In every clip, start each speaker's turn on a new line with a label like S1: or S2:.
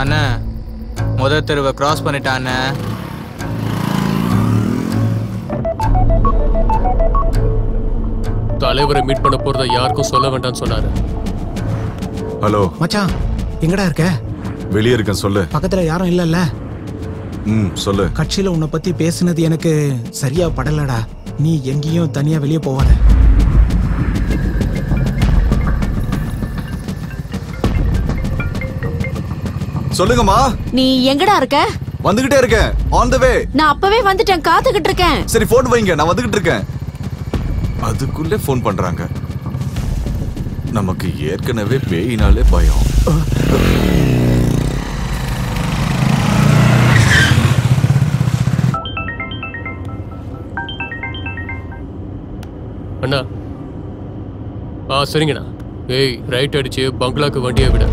S1: அண்ணா முத தெருவை கிராஸ் பண்ணிட்டான் அண்ணா
S2: தலைவரை மீட் பண்ண போறத யாருக்கும் சொல்ல வேண்டாம்னு சொன்னாரு
S3: ஹலோ
S4: மச்சான் எங்கடா இருக்க
S3: வெளியே இருக்கேன் சொல்லு
S4: பக்கத்துல யாரும் இல்லல்ல
S3: ம் சொல்லு
S4: கட்சியில உன்னை பத்தி பேசுனது எனக்கு சரியா படலடா நீ எங்கேயும் தனியா வெளியே போவாத
S3: சொல்லுங்கம்மா
S5: நீ எங்கடா இருக்க
S3: வந்துகிட்டே இருக்கேன் ஆன் த வே
S5: நான் அப்பவே வந்துட்டேன் காத்துக்கிட்டு இருக்கேன்
S3: சரி போன் வைங்க நான் வந்துகிட்டு இருக்கேன் அதுக்குள்ளே ஃபோன் பண்றாங்க நமக்கு ஏற்கனவே பேயினாலே பயம்
S2: அண்ணா ஆ சரிங்கண்ணா ஏய் ரைட் அடிச்சு பங்களாக்கு வண்டியை விட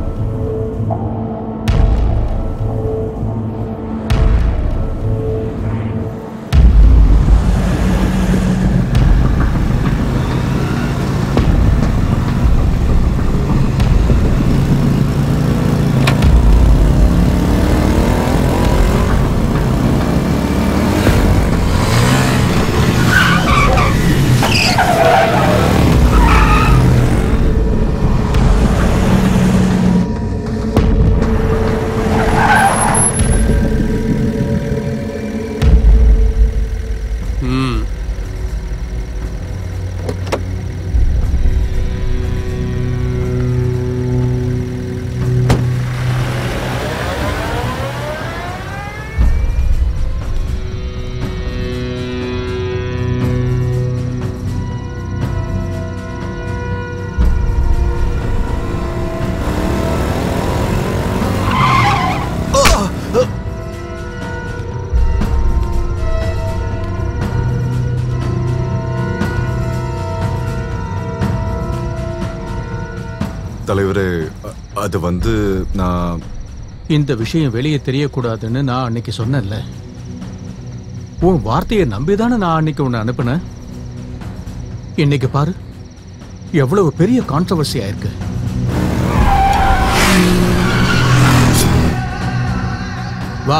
S2: ம்
S3: தலைவரே அ- அது வந்து நான்
S6: இந்த விஷயம் வெளியே தெரியக்கூடாதுன்னு நான் அன்னைக்கு சொன்னேன்ல உன் வார்த்தையை நம்பிதானே நான் அன்னைக்கு உன்னை அனுப்புனேன் இன்னைக்கு பாரு எவ்வளவு பெரிய கான்ட்ரவர்சி ஆயிருக்கு வா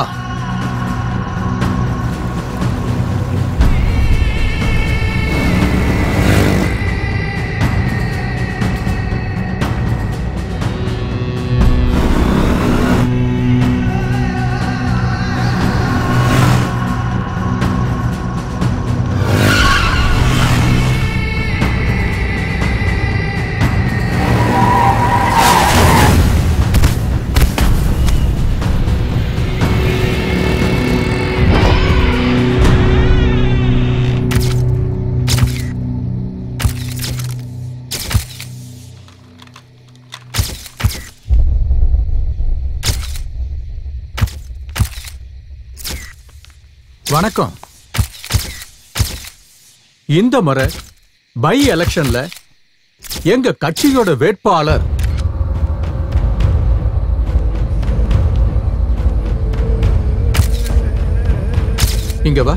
S6: வணக்கம் இந்த முறை பை எலெக்ஷன்ல எங்க கட்சியோட வேட்பாளர் இங்க வா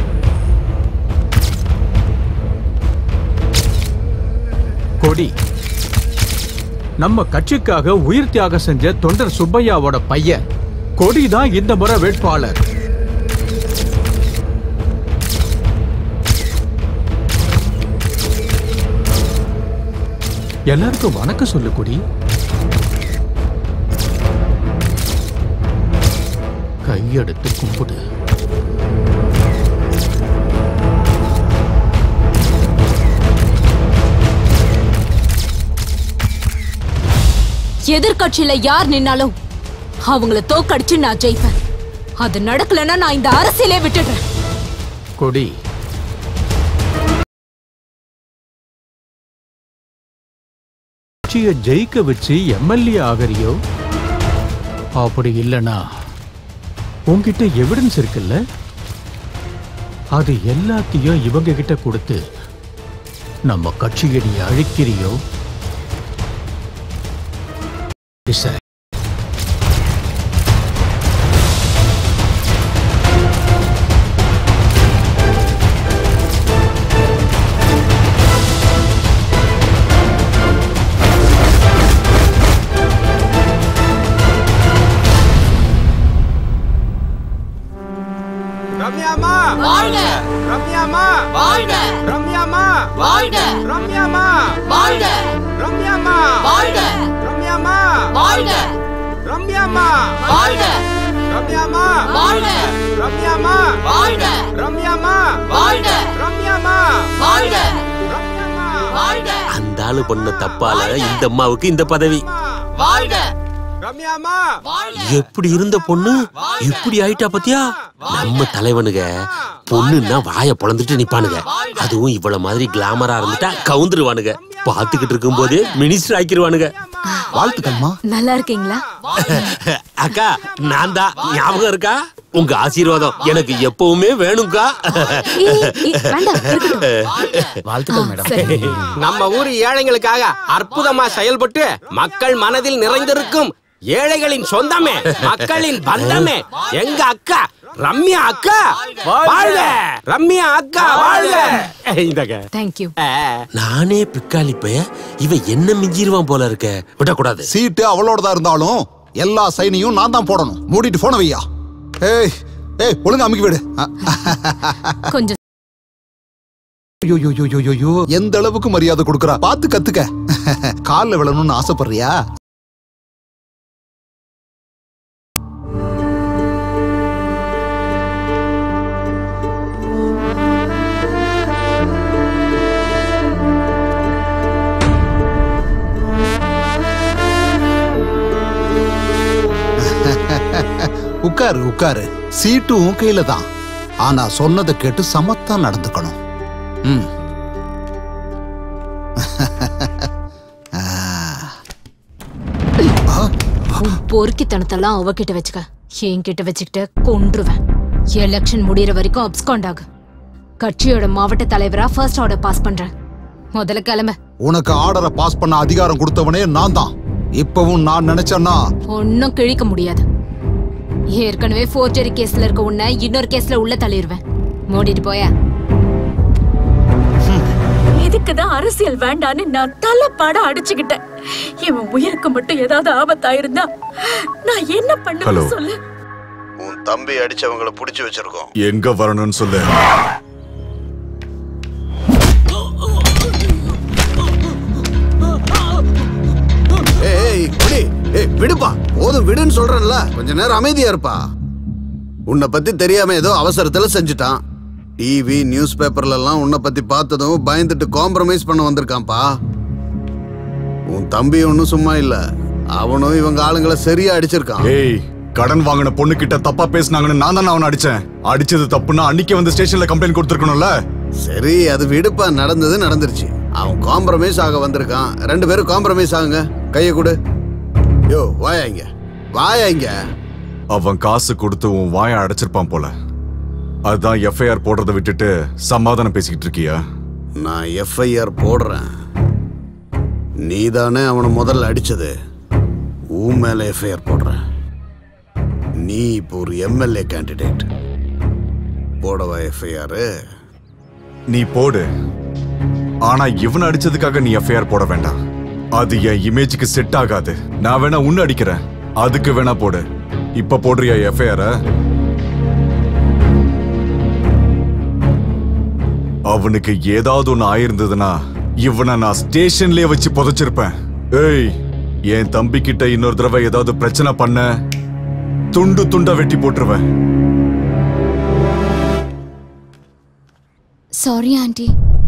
S6: கொடி நம்ம கட்சிக்காக உயிர் தியாகம் செஞ்ச தொண்டர் சுப்பையாவோட பையன் கொடி தான் இந்த முறை வேட்பாளர் எல்லாருக்கும் வணக்கம் சொல்லு கொடி கையெடுத்து கும்பிடு
S5: எதிர்க்கட்சியில யார் நின்னாலும் அவங்கள தோக்கடிச்சு நான் ஜெயிப்பேன் அது நடக்கலன்னா நான் இந்த அரசியலே விட்டுடுறேன்
S6: கொடி கட்சியை ஜெயிக்க வச்சு எம்எல்ஏ ஆகறியோ அப்படி இல்லனா உன்கிட்ட எவிடன்ஸ் இருக்குல்ல அது எல்லாத்தையும் இவங்க கிட்ட கொடுத்து நம்ம கட்சியை நீ அழிக்கிறியோ சரி
S5: வாழ்க
S7: ரம்யாமா
S5: வாழ்க
S7: ரம்யாமா
S5: வாழ்க
S7: ரம்யாமா
S5: வாழ்க
S7: ரம்யாமா
S5: வாழ்க
S7: ரம்யாமா
S5: வாழ்க
S7: ரம்யாமா
S5: வாழ்க
S7: ரம்யாமா
S5: வாழ்க
S7: ரம்யாமா
S5: வாழ்க
S7: ரம்யாமா
S5: வாழ்க
S8: அந்த ஆளு பண்ண தப்பால இந்த அம்மாவுக்கு இந்த பதவி
S5: வாழ்க
S7: ரம்யாமா
S5: வாழ்க
S8: எப்படி இருந்த பொண்ணு இப்படி ஆயிட்டா பாத்தியா நம்ம தலைவனுங்க பொண்ணுன்னா வாய பொளந்துட்டு நிப்பானுங்க அதுவும் இவ்வளவு மாதிரி கிளாமரா இருந்துட்டா கவுந்துருவானுங்க பாத்துக்கிட்டு இருக்கும் போதே மினிஸ்டர் ஆக்கிருவானுங்க
S9: வாழ்த்துக்கள்மா
S5: நல்லா இருக்கீங்களா
S8: அக்கா நான் தான் ஞாபகம் இருக்கா உங்க ஆசீர்வாதம் எனக்கு எப்பவுமே வேணும்க்கா
S5: ஏய், ஏய், வேண்டாம் இருக்கட்டும்.
S9: வாழ்த்துக்கள் மேடம்
S5: சரி.
S7: நம்ம ஊர் ஏழைங்களுக்காக அற்புதமா செயல்பட்டு மக்கள் மனதில் நிறைந்திருக்கும் ஏழைகளின் சொந்தமே மக்களின் பந்தமே எங்க அக்கா ரம்யா அக்கா வாழ்க ரம்யா அக்கா வாழ்க இந்தங்க
S5: தேங்க்யூ
S8: நானே பிக்காளி பைய இவ என்ன மிஞ்சிருவான் போல இருக்க விடக்கூடாது
S9: சீட்டு அவளோட தான் இருந்தாலும் எல்லா சைனையும் நான் தான் போடணும் மூடிட்டு போன வையா ஏய் ஏய் ஒழுங்கா அமுக்கி விடு
S5: கொஞ்சம்
S9: ஐயோ, ஐயோ, ஐயோ, ஐயோ, ஐயோ. எந்த அளவுக்கு மரியாதை கொடுக்கறா பார்த்து கத்துக்க கால்ல விழணும்னு ஆசைப்படுறியா உட்காரு உட்காரு சீட்டு உன் கையில தான் ஆனா சொன்னதை கேட்டு சமத்தா நடந்துக்கணும் ம்
S5: உன் பொறுக்கித்தனத்தெல்லாம் அவகிட்ட வச்சுக்க என்கிட்ட வச்சுக்கிட்ட கொன்றுவேன் எலெக்ஷன் முடியற வரைக்கும் அப்ஸ்காண்ட் ஆகு கட்சியோட மாவட்ட தலைவரா ஃபர்ஸ்ட் ஆர்டர் பாஸ் பண்றேன் முதல்ல கிளம்ப
S9: உனக்கு ஆர்டரை பாஸ் பண்ண அதிகாரம் கொடுத்தவனே நான் தான் இப்பவும் நான் நினைச்சேன்னா
S5: ஒன்னும் கிழிக்க முடியாது ஏற்கனவே ஃபோர்ஜரி கேஸ்ல இருக்க உன்னை இன்னொரு கேஸ்ல உள்ள தள்ளிடுவேன் மூடிட்டு போய
S10: இதுக்குதான் அரசியல் வேண்டான்னு நான் தலைப்பாட அடிச்சுக்கிட்டேன் இவன் உயிருக்கு மட்டும் ஏதாவது ஆபத்தாயிருந்தா நான் என்ன
S3: Hello.
S10: பண்ணுவேன் சொல்லு
S11: உன் தம்பி அடிச்சவங்கள புடிச்சு வச்சிருக்கோம்
S3: எங்க வரணும்னு சொல்லு
S11: ஏய் விடு ஏய் விடுப்பா போதும் விடுன்னு சொல்றேன்ல கொஞ்ச நேரம் அமைதியா இருப்பா உன்னை பத்தி தெரியாம ஏதோ அவசரத்துல செஞ்சுட்டான் டிவி நியூஸ் பேப்பர்ல எல்லாம் உன்னை பத்தி பார்த்ததும் பயந்துட்டு காம்ப்ரமைஸ் பண்ண வந்திருக்கான்ப்பா உன் தம்பி ஒன்னும் சும்மா இல்ல அவனும் இவங்க ஆளுங்களை சரியா அடிச்சிருக்கான்
S3: ஏய் கடன் வாங்கின பொண்ணு கிட்ட தப்பா பேசினாங்கன்னு நான் தானே அவனை அடிச்சேன் அடிச்சது தப்புன்னா அன்னைக்கு வந்து ஸ்டேஷன்ல கம்ப்ளைண்ட் கொடுத்துருக்கணும்ல
S11: சரி அது விடுப்பா நடந்தது நடந்துருச்சு அவன் காம்ப்ரமைஸ் ஆக வந்திருக்கான் ரெண்டு பேரும் காம்ப்ரமைஸ் ஆகுங்க கையை கொடு யோ வாயா இங்க வாயா இங்க
S3: அவன் காசு கொடுத்து உன் வாயை அடைச்சிருப்பான் போல அதான் எஃப்ஐஆர் போடுறதை விட்டுட்டு சமாதானம் பேசிக்கிட்டு இருக்கியா
S11: நான் எஃப்ஐஆர் போடுறேன் நீதானே அவனை முதல்ல அடிச்சது உன் மேல எஃப்ஐஆர் போடுறேன் நீ இப்போ ஒரு எம்எல்ஏ கேண்டிடேட் போடவா எஃப்ஐஆர்
S3: நீ போடு ஆனா இவன் அடிச்சதுக்காக நீ எஃப்ஐஆர் போட வேண்டாம் அது என் இமேஜுக்கு செட் ஆகாது நான் வேணா உன்ன அடிக்கிறேன் அதுக்கு வேணா போடு இப்ப போடுறியா எஃப்ஐஆர் அவனுக்கு ஏதாவது ஒண்ணு ஆயிருந்ததுன்னா இவனை நான் ஸ்டேஷன்லயே வச்சு புதைச்சிருப்பேன் ஏய் என் தம்பி கிட்ட இன்னொரு தடவை ஏதாவது பிரச்சனை பண்ண துண்டு துண்டா வெட்டி போட்டுருவேன்
S12: சாரி ஆண்டி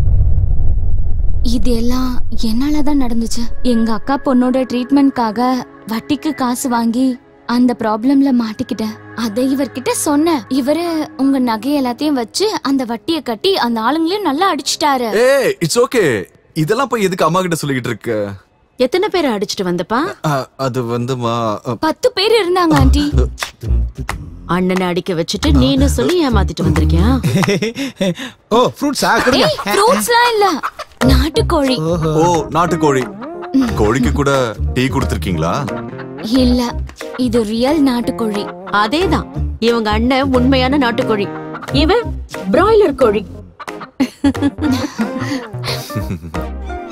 S12: இது எல்லாம் என்னால தான் நடந்துச்சு எங்க அக்கா பொண்ணோட ட்ரீட்மெண்ட்காக வட்டிக்கு காசு வாங்கி அந்த ப்ராப்ளம்ல மாட்டிக்கிட்டேன் அதை இவர்கிட்ட சொன்னேன் இவரு உங்க நகை எல்லாத்தையும் வச்சு அந்த வட்டியை கட்டி அந்த ஆளுங்களையும் நல்லா அடிச்சிட்டாரு
S3: ஏய் இட்ஸ் ஓகே இதெல்லாம் போய் எதுக்கு அம்மா கிட்ட சொல்லிக்கிட்டு இருக்க
S10: எத்தனை பேரை அடிச்சிட்டு வந்தப்பா
S3: அ- அது வந்துமா அ,
S12: பத்து பேர் இருந்தாங்க ஆண்டி
S10: அண்ணனை அடிக்க வச்சுட்டு நீனு சொல்லி ஏமாத்திட்டு வந்திருக்கியா
S4: ஓ ஃப்ரூட்ஸா கொடுங்க
S12: ஏய் ஃப்ரூட்ஸ்லாம் இல்ல நாட்டுக்கோழி
S3: ஓ நாட்டுக்கோழி கோழிக்கு கூட டீ கொடுத்துருக்கீங்களா
S12: இல்ல இது ரியல் நாட்டுக்கோழி
S10: அதேதான் இவங்க அண்ணன் உண்மையான நாட்டுக்கோழி இவன் பிராய்லர் கோழி